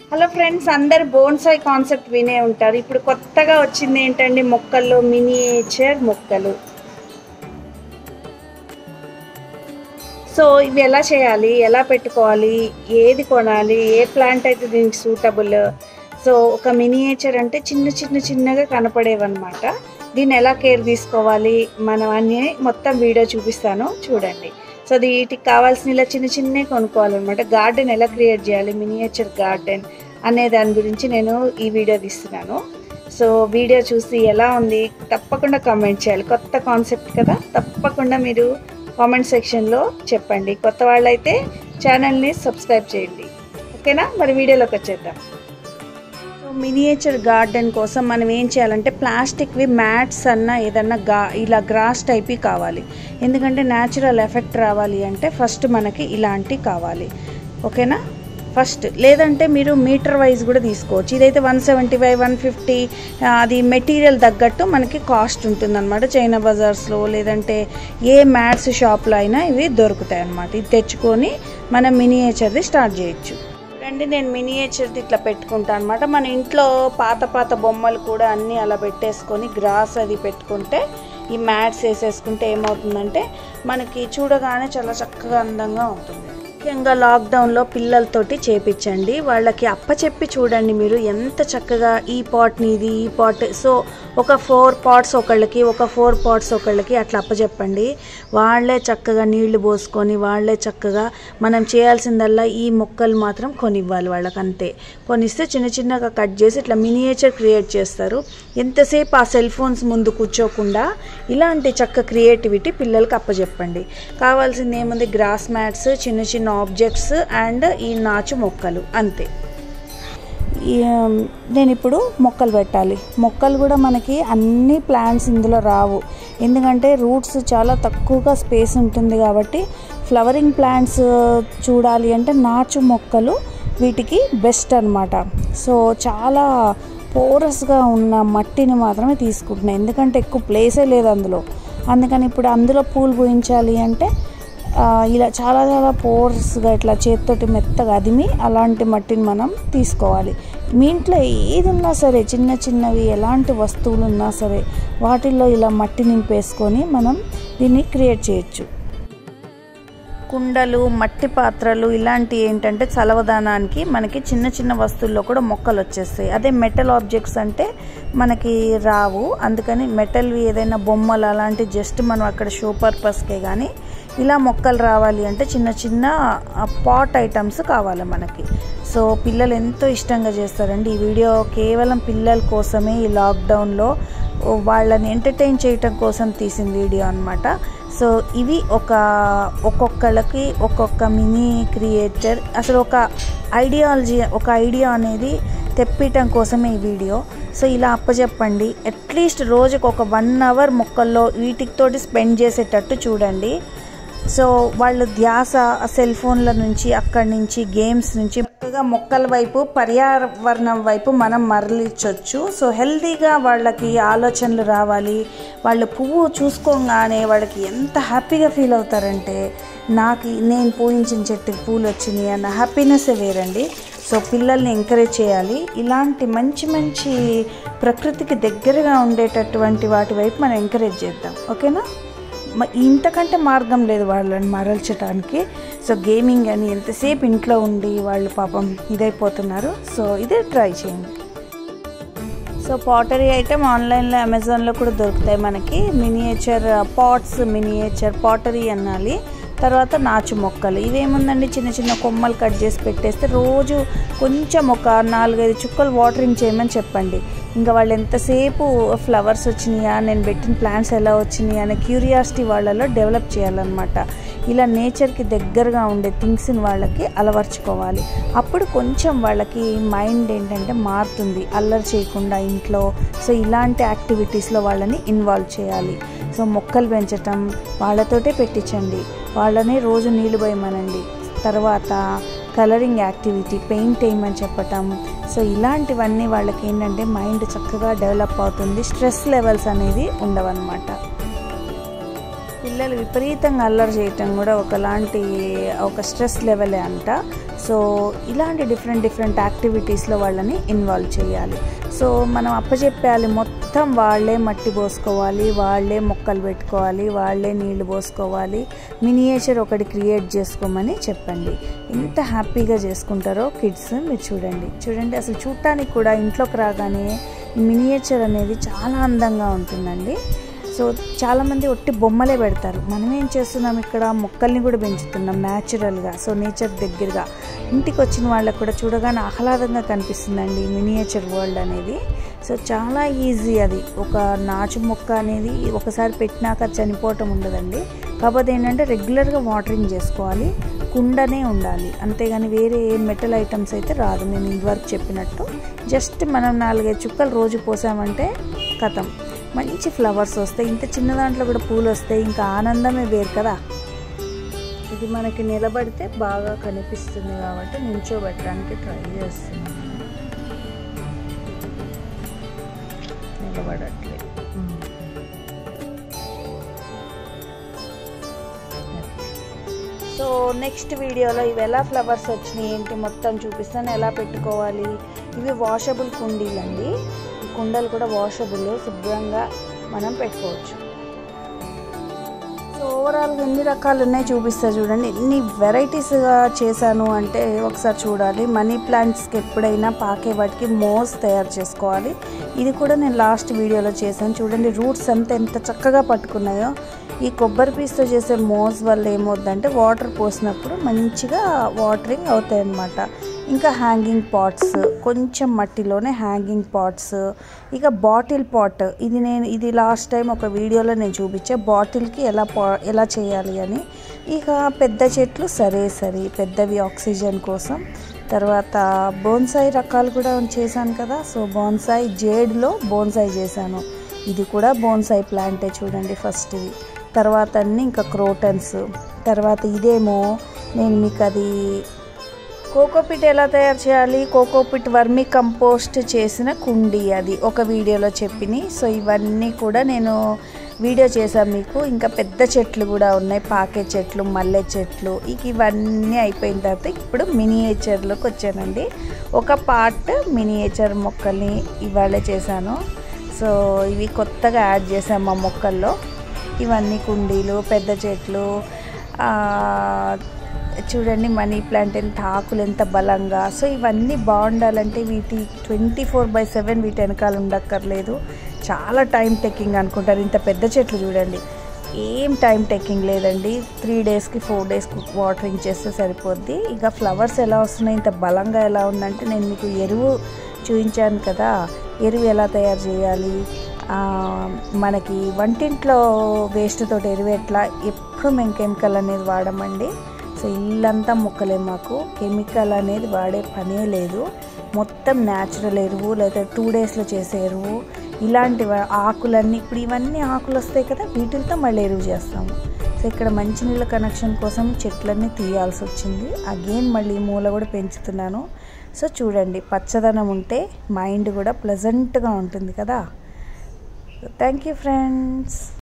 hello friends అందరు bonsai concept వినే ఉంటారు ఇప్పుడు కొత్తగా వచ్చింది ఏంటండి మొక్కల్లో మినియేచర్ మొక్కలు సో ఇవి ఎలా చేయాలి ఎలా పెట్టుకోవాలి ఏది కొనాలి ఏ ప్లాంట్ అయితే దీనికి సూటబుల్ సో ఒక మినియేచర్ అంటే చిన్న చిన్న చిన్నగా కనపడేవన్నమాట దీన్ని ఎలా కేర్ తీసుకోవాలి మనం అన్నీ మొత్తం వీడియో చూపిస్తాను చూడండి సో వీటికి కావాల్సిన ఇలా చిన్న చిన్నవి కొనుక్కోవాలన్నమాట గార్డెన్ ఎలా క్రియేట్ చేయాలి మినియేచర్ గార్డెన్ అనే దాని గురించి నేను ఈ వీడియో తీస్తున్నాను సో వీడియో చూసి ఎలా ఉంది తప్పకుండా కామెంట్ చేయాలి కొత్త కాన్సెప్ట్ కదా తప్పకుండా మీరు కామెంట్ సెక్షన్లో చెప్పండి కొత్త వాళ్ళైతే ఛానల్ని సబ్స్క్రైబ్ చేయండి ఓకేనా మరి వీడియోలోకి వచ్చేద్దాం సో మినియేచర్ గార్డెన్ కోసం మనం ఏం చేయాలంటే ప్లాస్టిక్వి మ్యాట్స్ అన్న ఏదన్నా గా ఇలా గ్రాస్ టైప్ కావాలి ఎందుకంటే న్యాచురల్ ఎఫెక్ట్ రావాలి అంటే ఫస్ట్ మనకి ఇలాంటి కావాలి ఓకేనా ఫస్ట్ లేదంటే మీరు మీటర్ వైజ్ కూడా తీసుకోవచ్చు ఇదైతే one seventy five one fifty అది మెటీరియల్ తగ్గట్టు మనకి కాస్ట్ ఉంటుందన్నమాట చైనా బజార్స్లో లేదంటే ఏ మ్యాట్స్ షాప్లో అయినా ఇవి దొరుకుతాయి అన్నమాట ఇది తెచ్చుకొని మనం మినియేచర్ది స్టార్ట్ చేయొచ్చు రండి నేను మినియేచర్ది ఇట్లా పెట్టుకుంటాను అనమాట మన ఇంట్లో పాత పాత బొమ్మలు కూడా అన్నీ అలా పెట్టేసుకొని గ్రాస్ అది పెట్టుకుంటే ఈ మ్యాట్స్ వేసేసుకుంటే ఏమవుతుందంటే మనకి చూడగానే చాలా చక్కగా అందంగా ఉంటుంది ముఖ్యంగా లాక్డౌన్లో పిల్లలతోటి చేపించండి వాళ్ళకి అప్పచెప్పి చూడండి మీరు ఎంత చక్కగా ఈ పాట్ని ఇది ఈ పాట్ సో ఒక ఫోర్ పాట్స్ ఒకళ్ళకి ఒక ఫోర్ పాట్స్ ఒకళ్ళకి అట్లా అప్పచెప్పండి వాళ్ళే చక్కగా నీళ్లు పోసుకొని వాళ్ళే చక్కగా మనం చేయాల్సిందల్లా ఈ మొక్కలు మాత్రం కొనివ్వాలి వాళ్ళకి అంతే కొనిస్తే చిన్న చిన్నగా కట్ చేసి ఇట్లా మినియేచర్ క్రియేట్ చేస్తారు ఎంతసేపు ఆ సెల్ ఫోన్స్ ముందు కూర్చోకుండా ఇలాంటి చక్క క్రియేటివిటీ పిల్లలకి అప్పచెప్పండి కావాల్సింది ఏముంది గ్రాస్ మ్యాట్స్ చిన్న చిన్న ఆబ్జెక్ట్స్ అండ్ ఈ నాచు మొక్కలు అంతే నేను ఇప్పుడు మొక్కలు పెట్టాలి మొక్కలు కూడా మనకి అన్ని ప్లాంట్స్ ఇందులో రావు ఎందుకంటే రూట్స్ చాలా తక్కువగా స్పేస్ ఉంటుంది కాబట్టి ఫ్లవరింగ్ ప్లాంట్స్ చూడాలి అంటే నాచు మొక్కలు వీటికి బెస్ట్ అనమాట సో చాలా పోరస్గా ఉన్న మట్టిని మాత్రమే తీసుకుంటున్నాయి ఎందుకంటే ఎక్కువ ప్లేసే లేదు అందులో అందుకని ఇప్పుడు అందులో పూలు పూయించాలి అంటే ఇలా చాలా చాలా పోర్స్గా ఇట్లా చేతితోటి మెత్తగా అదిమి అలాంటి మట్టిని మనం తీసుకోవాలి మీ ఇంట్లో ఏది ఉన్నా సరే చిన్న చిన్నవి ఎలాంటి వస్తువులు ఉన్నా సరే వాటిల్లో ఇలా మట్టి నింపేసుకొని మనం దీన్ని క్రియేట్ చేయొచ్చు కుండలు మట్టి పాత్రలు ఇలాంటి ఏంటంటే చలవదానానికి మనకి చిన్న చిన్న వస్తువుల్లో కూడా మొక్కలు వచ్చేస్తాయి అదే మెటల్ ఆబ్జెక్ట్స్ అంటే మనకి రావు అందుకని మెటల్వి ఏదైనా బొమ్మలు అలాంటి జస్ట్ మనం అక్కడ షో పర్పస్కే కానీ ఇలా మొక్కలు రావాలి అంటే చిన్న చిన్న పాట్ ఐటమ్స్ కావాలి మనకి సో పిల్లలు ఎంతో ఇష్టంగా చేస్తారండి ఈ వీడియో కేవలం పిల్లల కోసమే ఈ లాక్డౌన్లో వాళ్ళని ఎంటర్టైన్ చేయటం కోసం తీసిన వీడియో అనమాట సో ఇవి ఒక ఒక్కొక్కళ్ళకి ఒక్కొక్క మినీ క్రియేటర్ అసలు ఒక ఐడియాలజీ ఒక ఐడియా అనేది తెప్పియటం కోసమే ఈ వీడియో సో ఇలా అప్పచెప్పండి అట్లీస్ట్ రోజుకు ఒక వన్ అవర్ మొక్కల్లో వీటితోటి స్పెండ్ చేసేటట్టు చూడండి సో వాళ్ళు ధ్యాస సెల్ ఫోన్ల నుంచి అక్కడి నుంచి గేమ్స్ నుంచి చక్కగా మొక్కల వైపు పర్యావరణం వైపు మనం మరలించవచ్చు సో హెల్తీగా వాళ్ళకి ఆలోచనలు రావాలి వాళ్ళు పువ్వు చూసుకోగానే వాళ్ళకి ఎంత హ్యాపీగా ఫీల్ అవుతారంటే నాకు నేను పూజించిన చెట్టుకి పూలు వచ్చినాయి అన్న హ్యాపీనెస్ వేరండి సో పిల్లల్ని ఎంకరేజ్ చేయాలి ఇలాంటి మంచి మంచి ప్రకృతికి దగ్గరగా ఉండేటటువంటి వాటి వైపు మనం ఎంకరేజ్ చేద్దాం ఓకేనా ఇంతకంటే మార్గం లేదు వాళ్ళని మరల్చడానికి సో గేమింగ్ అని ఎంతసేపు ఇంట్లో ఉండి వాళ్ళు పాపం ఇదైపోతున్నారు సో ఇదే ట్రై చేయండి సో పాటరీ ఐటమ్ ఆన్లైన్లో అమెజాన్లో కూడా దొరుకుతాయి మనకి మినియేచర్ పాట్స్ మినియేచర్ పాటరీ అనాలి తర్వాత నాచు మొక్కలు ఇవేముందండి చిన్న చిన్న కొమ్మలు కట్ చేసి పెట్టేస్తే రోజు కొంచెం ఒక నాలుగైదు చుక్కలు వాటరింగ్ చేయమని చెప్పండి ఇంకా వాళ్ళు ఎంతసేపు ఫ్లవర్స్ వచ్చినాయా నేను పెట్టిన ప్లాంట్స్ ఎలా వచ్చినాయి అనే క్యూరియాసిటీ వాళ్ళలో డెవలప్ చేయాలన్నమాట ఇలా నేచర్కి దగ్గరగా ఉండే థింగ్స్ని వాళ్ళకి అలవర్చుకోవాలి అప్పుడు కొంచెం వాళ్ళకి మైండ్ ఏంటంటే మారుతుంది అల్లరి చేయకుండా ఇంట్లో సో ఇలాంటి యాక్టివిటీస్లో వాళ్ళని ఇన్వాల్వ్ చేయాలి సో మొక్కలు పెంచటం వాళ్ళతోటే పెట్టించండి వాళ్ళని రోజు నీళ్ళు పోయమనండి తర్వాత కలరింగ్ యాక్టివిటీ పెయింట్ వేయమని చెప్పటం సో ఇలాంటివన్నీ వాళ్ళకి ఏంటంటే మైండ్ చక్కగా డెవలప్ అవుతుంది స్ట్రెస్ లెవెల్స్ అనేది ఉండవన్నమాట పిల్లలు విపరీతంగా అల్లరి చేయటం కూడా ఒకలాంటి ఒక స్ట్రెస్ లెవెలే అంట సో ఇలాంటి డిఫరెంట్ డిఫరెంట్ యాక్టివిటీస్లో వాళ్ళని ఇన్వాల్వ్ చేయాలి సో మనం అప్పచెప్పాలి మొత్తం వాళ్ళే మట్టి పోసుకోవాలి వాళ్ళే మొక్కలు పెట్టుకోవాలి వాళ్ళే నీళ్లు పోసుకోవాలి మినియేచర్ ఒకటి క్రియేట్ చేసుకోమని చెప్పండి ఎంత హ్యాపీగా చేసుకుంటారో కిడ్స్ మీరు చూడండి చూడండి అసలు చూడటానికి కూడా ఇంట్లోకి రాగానే మినియేచర్ అనేది చాలా అందంగా ఉంటుందండి సో చాలామంది ఒట్టి బొమ్మలే పెడతారు మనం ఏం చేస్తున్నాం ఇక్కడ మొక్కల్ని కూడా పెంచుతున్నాం న్యాచురల్గా సో నేచర్ దగ్గరగా ఇంటికి వచ్చిన వాళ్ళకు కూడా చూడగానే ఆహ్లాదంగా కనిపిస్తుందండి మినియేచర్ వరల్డ్ అనేది సో చాలా ఈజీ అది ఒక నాచు మొక్క అనేది ఒకసారి పెట్టినాక చనిపోవటం ఉండదండి కాకపోతే ఏంటంటే రెగ్యులర్గా వాటరింగ్ చేసుకోవాలి కుండనే ఉండాలి అంతేగాని వేరే ఏ మెటల్ ఐటమ్స్ అయితే రాదు నేను ఇదివరకు చెప్పినట్టు జస్ట్ మనం నాలుగైదు చుక్కలు రోజు పోసామంటే కథం మంచి ఫ్లవర్స్ వస్తాయి ఇంత చిన్న దాంట్లో కూడా పూలు వస్తాయి ఇంకా ఆనందమే వేరు కదా ఇది మనకి నిలబడితే బాగా కనిపిస్తుంది కాబట్టి నించోబెట్టడానికి ట్రై చేస్తున్నాను నిలబడట్లేదు సో నెక్స్ట్ వీడియోలో ఇవి ఎలా ఫ్లవర్స్ వచ్చినాయి ఏంటి మొత్తం చూపిస్తాను ఎలా పెట్టుకోవాలి ఇవి వాషబుల్ కుండీలు అండి ఈ కుండలు కూడా వాషబుల్ శుభ్రంగా మనం పెట్టుకోవచ్చు సో ఓవరాల్గా ఎన్ని రకాలు ఉన్నాయి చూపిస్తా చూడండి ఎన్ని వెరైటీస్గా చేశాను అంటే ఒకసారి చూడాలి మనీ ప్లాంట్స్కి ఎప్పుడైనా పాకే వాటికి మోస్ తయారు చేసుకోవాలి ఇది కూడా నేను లాస్ట్ వీడియోలో చేశాను చూడండి రూట్స్ అంతా ఎంత చక్కగా పట్టుకున్నాయో ఈ కొబ్బరి పీస్తో చేసే మోస్ వల్ల ఏమవుద్దంటే వాటర్ పోసినప్పుడు మంచిగా వాటరింగ్ అవుతాయి అన్నమాట ఇంకా హ్యాంగింగ్ పాట్స్ కొంచెం మట్టిలోనే హ్యాంగింగ్ పాట్స్ ఇక బాటిల్ పాట్ ఇది నేను ఇది లాస్ట్ టైం ఒక వీడియోలో నేను చూపించా బాటిల్కి ఎలా పా ఎలా చేయాలి అని ఇక పెద్ద చెట్లు సరే సరే పెద్దవి ఆక్సిజన్ కోసం తర్వాత బోన్సాయి రకాలు కూడా చేశాను కదా సో బోన్సాయి జేడ్లో బోన్సాయి చేశాను ఇది కూడా బోన్సాయి ప్లాంటే చూడండి ఫస్ట్ ఇది తర్వాత అన్నీ ఇంకా క్రోటన్స్ తర్వాత ఇదేమో నేను మీకు అది కోకోపిట్ ఎలా తయారు చేయాలి కోకోపిట్ వర్మి కంపోస్ట్ చేసిన కుండీ అది ఒక వీడియోలో చెప్పినాయి సో ఇవన్నీ కూడా నేను వీడియో చేశాను మీకు ఇంకా పెద్ద చెట్లు కూడా ఉన్నాయి పాకే చెట్లు మల్లె చెట్లు ఇక ఇవన్నీ అయిపోయిన తర్వాత ఇప్పుడు మినియేచర్లోకి వచ్చానండి ఒక పార్ట్ మినియేచర్ మొక్కల్ని ఇవాళ చేశాను సో ఇవి కొత్తగా యాడ్ చేసాం మా మొక్కల్లో ఇవన్నీ కుండీలు పెద్ద చెట్లు చూడండి మనీ ప్లాంట్ ఎంత ఆకులు ఎంత బలంగా సో ఇవన్నీ బాగుండాలంటే వీటి ట్వంటీ ఫోర్ బై సెవెన్ వీటి వెనకాల ఉండక్కర్లేదు చాలా టైం టేకింగ్ అనుకుంటారు ఇంత పెద్ద చెట్లు చూడండి ఏం టైం టేకింగ్ లేదండి త్రీ డేస్కి ఫోర్ డేస్కి వాటరింగ్ చేస్తే సరిపోద్ది ఇక ఫ్లవర్స్ ఎలా వస్తున్నాయి ఇంత బలంగా ఎలా ఉందంటే నేను మీకు ఎరువు చూపించాను కదా ఎరువు ఎలా తయారు చేయాలి మనకి వంటింట్లో వేస్ట్ తోటి ఎరువు ఎట్లా ఎప్పుడు మేము కెమికల్ అనేది వాడమండి సో ఇల్లంతా మొక్కలే మాకు కెమికల్ అనేది వాడే పనే లేదు మొత్తం న్యాచురల్ ఎరువు లేదా టూ డేస్లో చేసే ఎరువు ఇలాంటి ఆకులన్నీ ఇప్పుడు ఇవన్నీ ఆకులు వస్తాయి కదా వీటితో మళ్ళీ ఎరువు చేస్తాము సో ఇక్కడ మంచినీళ్ళ కనెక్షన్ కోసం చెట్లన్నీ తీయాల్సి వచ్చింది అగైన్ మళ్ళీ మూల కూడా పెంచుతున్నాను సో చూడండి పచ్చదనం ఉంటే మైండ్ కూడా ప్లెజెంట్గా ఉంటుంది కదా థ్యాంక్ యూ ఫ్రెండ్స్